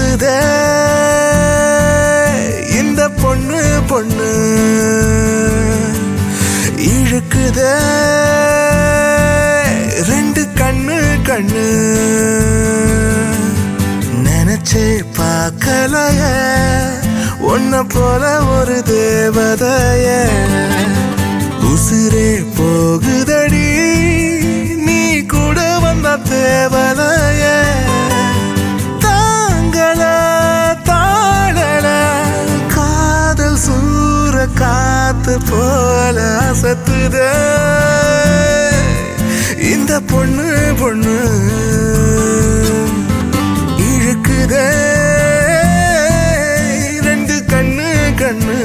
அசத்துதே இந்த பொண்ணு பொண்ணு இழுக்குதே ரெண்டு கண்ணு கண்ணு நினைச்சே பார்க்கலைய உன்னை போல ஒரு தேவதைய உசிரே போகுதடி நீ கூட வந்த தேவதைய தாங்கள தாழல காதல் சூற காத்து போல அசத்துத இந்த பொண்ணு பொண்ணு இழுக்குதே ரெண்டு கண்ணு கண்ணு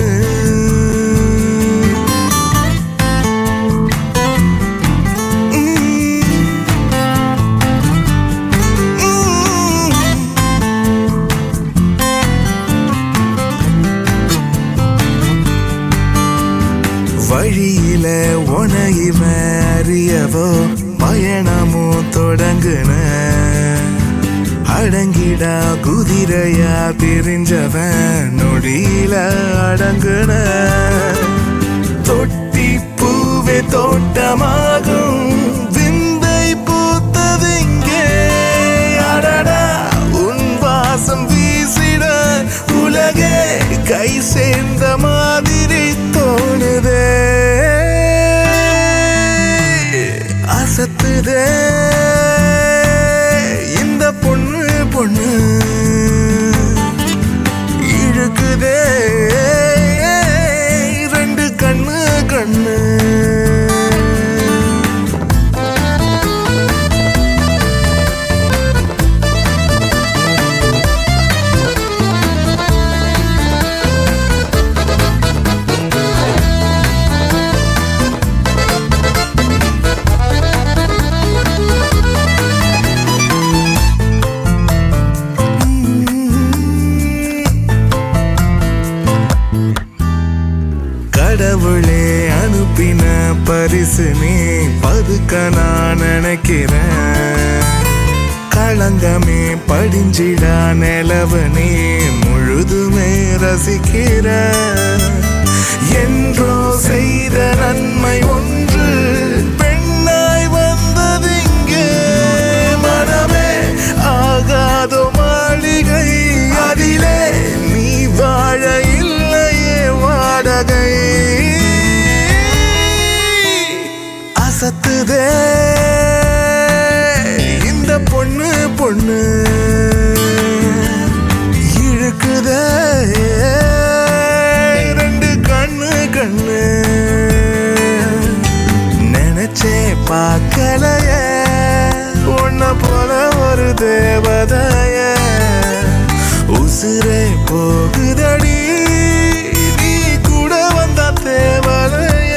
வழியில உனையும அறியவோ பயணமும் தொடங்குன அடங்கிடா குதிரையா பிரிஞ்சவன் நொடியில அடங்குன தொட்டி பூவே தோட்டமாகும் விந்தை பூத்ததிங்கே அடடா உன் வாசம் வீசிட உலகே கை சேர்ந்த மாதிரி தோணுதே அசத்துதே இந்த பொண்ணு பொண்ணு இழுக்குதே ரெண்டு கண்ணு கண்ணு கடவுளே அனுப்பின பரிசு நீ பதுக்க நான் நினைக்கிறேன் களங்கமே படிஞ்சிடா நிலவு நீ முழுதுமே ரசிக்கிற என்றோ செய்த நன்மை ஒன்று பெண்ணாய் வந்ததிங்கே மனமே ஆகாதோ மாளிகை அதிலே நீ வாழ இல்லையே வாடகை அசத்துதே இந்த பொண்ணு பொண்ணு இழுக்குதே ரெண்டு கண்ணு கண்ணு நினைச்சே பார்க்கலைய உன்னை போல ஒரு தேவதைய உசுரே போகுதடி நீ கூட வந்த தேவதைய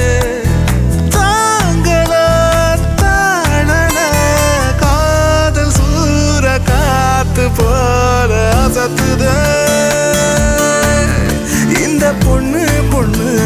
தாங்களா தாழல காதல் சூற காத்து போல அசத்துத இந்த பொண்ணு பொண்ணு